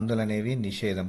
మందులనేవి నిషేధం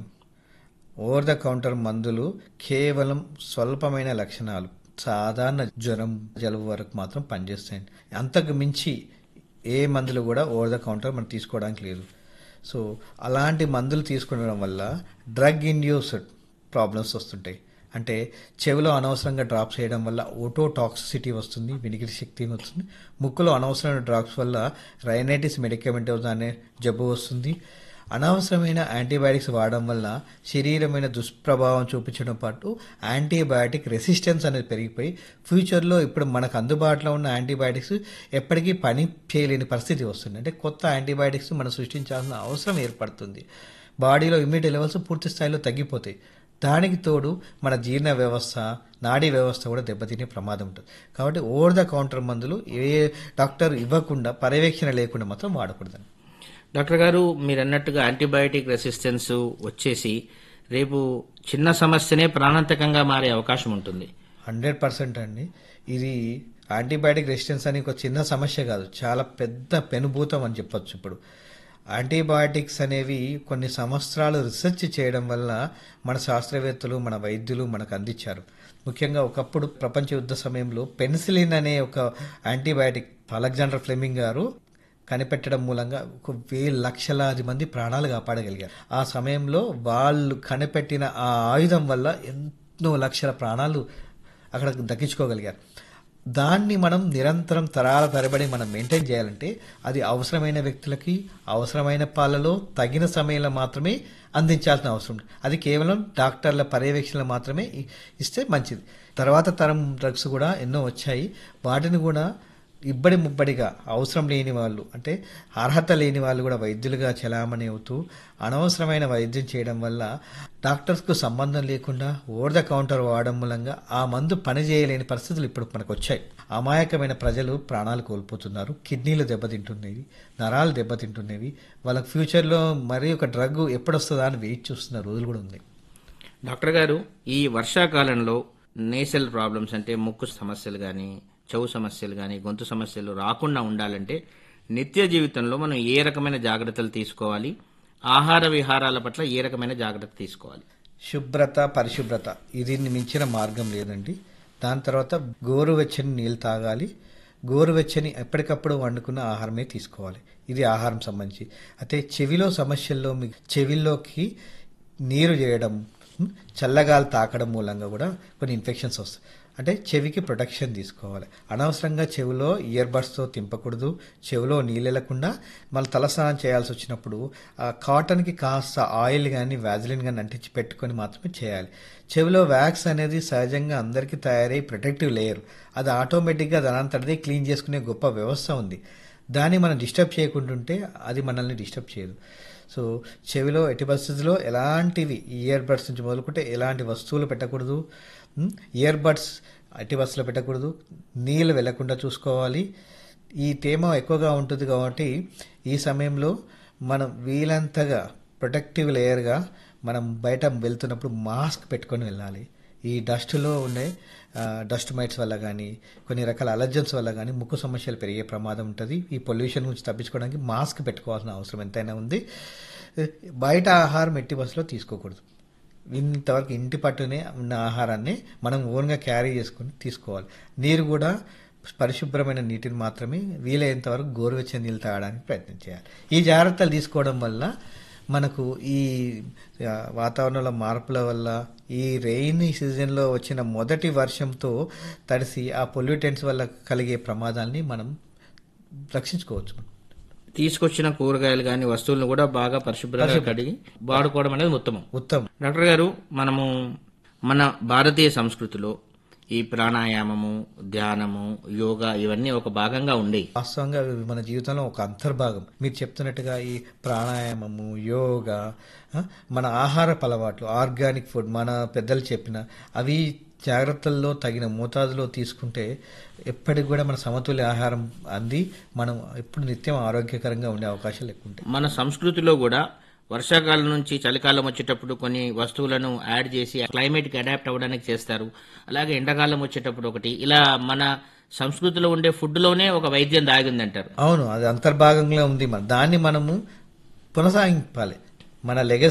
over the counter మందులు కేవలం స్వల్పమైన లక్షణాలు సాధారణ జ్వరం జలుబు వరకు మాత్రం పనిచేస్తాయండి అంతకు మించి ఏ మందులు కూడా ఓవర్ ద కౌంటర్ మనం తీసుకోవడానికి లేదు సో అలాంటి మందులు తీసుకునడం వల్ల డ్రగ్ ఇండ్యూస్డ్ ప్రాబ్లమ్స్ వస్తుంటాయి అంటే చెవిలో అనవసరంగా డ్రాప్స్ చేయడం వల్ల ఓటో టాక్సిసిటీ వస్తుంది వినికిడి శక్తి వస్తుంది ముక్కులో అనవసరమైన డ్రాప్స్ వల్ల రైనైటిస్ మెడికమెంటోస్ అనే జబ్బు వస్తుంది అనవసరమైన యాంటీబయాటిక్స్ వాడడం వల్ల శరీరమైన దుష్ప్రభావం చూపించడం పాటు యాంటీబయాటిక్ రెసిస్టెన్స్ అనేది పెరిగిపోయి ఫ్యూచర్లో ఇప్పుడు మనకు అందుబాటులో ఉన్న యాంటీబయాటిక్స్ ఎప్పటికీ పని చేయలేని పరిస్థితి వస్తుంది అంటే కొత్త యాంటీబయాటిక్స్ మనం సృష్టించాల్సిన అవసరం ఏర్పడుతుంది బాడీలో ఇమ్యూనిటీ లెవెల్స్ పూర్తి స్థాయిలో తగ్గిపోతాయి దానికి తోడు మన జీర్ణ వ్యవస్థ నాడీ వ్యవస్థ కూడా దెబ్బతినే ప్రమాదం ఉంటుంది కాబట్టి ఓవర్ ద కౌంటర్ మందులు ఏ డాక్టర్ ఇవ్వకుండా పర్యవేక్షణ లేకుండా మాత్రం వాడకూడదండి డాక్టర్ గారు మీరు అన్నట్టుగా యాంటీబయాటిక్ రెసిస్టెన్స్ వచ్చేసి రేపు చిన్న సమస్యనే ప్రాణాంతకంగా మారే అవకాశం ఉంటుంది హండ్రెడ్ పర్సెంట్ అండి ఇది యాంటీబయాటిక్ రెసిస్టెన్స్ అని ఒక చిన్న సమస్య కాదు చాలా పెద్ద పెనుభూతం అని చెప్పొచ్చు ఇప్పుడు యాంటీబయాటిక్స్ అనేవి కొన్ని సంవత్సరాలు రీసెర్చ్ చేయడం వల్ల మన శాస్త్రవేత్తలు మన వైద్యులు మనకు అందించారు ముఖ్యంగా ఒకప్పుడు ప్రపంచ యుద్ధ సమయంలో పెన్సిలిన్ అనే ఒక యాంటీబయాటిక్ అలెగ్జాండర్ ఫ్లెమింగ్ గారు కనిపెట్టడం మూలంగా ఒక వేల లక్షలాది మంది ప్రాణాలు కాపాడగలిగారు ఆ సమయంలో వాళ్ళు కనిపెట్టిన ఆ ఆయుధం వల్ల ఎన్నో లక్షల ప్రాణాలు అక్కడ దక్కించుకోగలిగారు దాన్ని మనం నిరంతరం తరాల తరబడి మనం మెయింటైన్ చేయాలంటే అది అవసరమైన వ్యక్తులకి అవసరమైన పాలలో తగిన సమయంలో మాత్రమే అందించాల్సిన అవసరం ఉంది అది కేవలం డాక్టర్ల పర్యవేక్షణలో మాత్రమే ఇ- ఇస్తే మంచిది తర్వాత తరం డ్రగ్స్ కూడా ఎన్నో వచ్చాయి వాటిని కూడా ఇబ్బడి ముబ్బడిగా అవసరం లేని వాళ్ళు అంటే అర్హత లేని వాళ్ళు కూడా వైద్యులుగా చలామణి అవుతూ అనవసరమైన వైద్యం చేయడం వల్ల డాక్టర్స్కు సంబంధం లేకుండా ఓవర్ ద కౌంటర్ వాడడం మూలంగా ఆ మందు పనిచేయలేని పరిస్థితులు ఇప్పుడు మనకు వచ్చాయి అమాయకమైన ప్రజలు ప్రాణాలు కోల్పోతున్నారు కిడ్నీలు దెబ్బతింటున్నవి నరాలు దెబ్బతింటున్నవి వాళ్ళకి ఫ్యూచర్లో మరీ ఒక డ్రగ్ ఎప్పుడొస్తుందా అని వెయిట్ చూస్తున్న రోజులు కూడా ఉన్నాయి డాక్టర్ గారు ఈ వర్షాకాలంలో నేసల్ ప్రాబ్లమ్స్ అంటే ముక్కు సమస్యలు కానీ చెవు సమస్యలు కానీ గొంతు సమస్యలు రాకుండా ఉండాలంటే నిత్య జీవితంలో మనం ఏ రకమైన జాగ్రత్తలు తీసుకోవాలి ఆహార విహారాల పట్ల ఏ రకమైన జాగ్రత్త తీసుకోవాలి శుభ్రత పరిశుభ్రత ఇది మించిన మార్గం లేదండి దాని తర్వాత గోరువెచ్చని నీళ్ళు తాగాలి గోరువెచ్చని ఎప్పటికప్పుడు వండుకున్న ఆహారమే తీసుకోవాలి ఇది ఆహారం సంబంధించి అయితే చెవిలో సమస్యల్లో మీ చెవిలోకి నీరు చేయడం ఉం, చల్లగాలి తాకడం మూలంగా కూడా కొన్ని ఇన్ఫెక్షన్స్ వస్తాయి అంటే చెవికి ప్రొటెక్షన్ తీసుకోవాలి అనవసరంగా చెవిలో ఇయర్ బడ్స్తో తింపకూడదు చెవిలో నీళ్ళు వెళ్లకుండా మళ్ళీ తలస్నానం చేయాల్సి వచ్చినప్పుడు ఆ కాటన్కి కాస్త ఆయిల్ కానీ వ్యాజిలిన్ కానీ అంటించి పెట్టుకొని మాత్రమే చేయాలి చెవిలో వ్యాక్స్ అనేది సహజంగా అందరికీ తయారై ప్రొటెక్టివ్ లేయర్ అది ఆటోమేటిక్గా దానంతటిదే క్లీన్ చేసుకునే గొప్ప వ్యవస్థ ఉంది దాన్ని మనం డిస్టర్బ్ చేయకుంటుంటే అది మనల్ని డిస్టర్బ్ చేయదు సో చెవిలో ఎట్టి పరిస్థితుల్లో ఎలాంటివి ఇయర్ బడ్స్ నుంచి మొదలుకుంటే ఎలాంటి వస్తువులు పెట్టకూడదు ఇయర్ బడ్స్ ఎట్టి బస్సులో పెట్టకూడదు నీళ్ళు వెళ్లకుండా చూసుకోవాలి ఈ తేమ ఎక్కువగా ఉంటుంది కాబట్టి ఈ సమయంలో మనం వీలంతగా ప్రొటెక్టివ్ లేయర్గా మనం బయట వెళ్తున్నప్పుడు మాస్క్ పెట్టుకొని వెళ్ళాలి ఈ డస్ట్లో ఉండే ఆ, డస్ట్ మైట్స్ వల్ల కానీ కొన్ని రకాల అలర్జన్స్ వల్ల కానీ ముక్కు సమస్యలు పెరిగే ప్రమాదం ఉంటుంది ఈ పొల్యూషన్ నుంచి తప్పించుకోవడానికి మాస్క్ పెట్టుకోవాల్సిన అవసరం ఎంతైనా ఉంది బయట ఆహారం ఎట్టి బస్సులో తీసుకోకూడదు ఇంతవరకు ఇంటి పట్టునే ఉన్న ఆహారాన్ని మనం ఓన్గా క్యారీ చేసుకుని తీసుకోవాలి నీరు కూడా పరిశుభ్రమైన నీటిని మాత్రమే వీలైనంత వరకు గోరువెచ్చని నీళ్ళు తాగడానికి ప్రయత్నం చేయాలి ఈ జాగ్రత్తలు తీసుకోవడం వల్ల మనకు ఈ ఆ, వాతావరణంలో మార్పుల వల్ల ఈ రెయినీ సీజన్లో వచ్చిన మొదటి వర్షంతో తడిసి ఆ పొల్యూటెంట్స్ వల్ల కలిగే ప్రమాదాల్ని మనం రక్షించుకోవచ్చు తీసుకొచ్చిన కూరగాయలు కానీ వస్తువులను కూడా బాగా పరిశుభ్రంగా కడిగి వాడుకోవడం అనేది ఉత్తమం ఉత్తమం డాక్టర్ గారు మనము మన భారతీయ సంస్కృతిలో ఈ ప్రాణాయామము ధ్యానము యోగా ఇవన్నీ ఒక భాగంగా ఉండేవి వాస్తవంగా ఇవి మన జీవితంలో ఒక అంతర్భాగం మీరు చెప్తున్నట్టుగా ఈ ప్రాణాయామము యోగా ఆ, మన ఆహారపు అలవాట్లు ఆర్గానిక్ ఫుడ్ మన పెద్దలు చెప్పిన అవి జాగ్రత్తల్లో తగిన మోతాదులో తీసుకుంటే ఎప్పటికి కూడా మన సమతుల్య ఆహారం అంది మనం ఎప్పుడు నిత్యం ఆరోగ్యకరంగా ఉండే అవకాశాలు ఎక్కువ ఉంటాయి మన సంస్కృతిలో కూడా వర్షాకాలం నుంచి చలికాలం వచ్చేటప్పుడు కొన్ని వస్తువులను యాడ్ చేసి క్లైమేట్ కి అడాప్ట్ అవ్వడానికి చేస్తారు అలాగే ఎండాకాలం వచ్చేటప్పుడు ఒకటి ఇలా మన సంస్కృతిలో ఉండే ఫుడ్ లోనే ఒక వైద్యం దాగిందంటారు అవును అది అంతర్భాగంగా ఉంది మన దాన్ని మనము కొనసాగింపాలి మన లెగ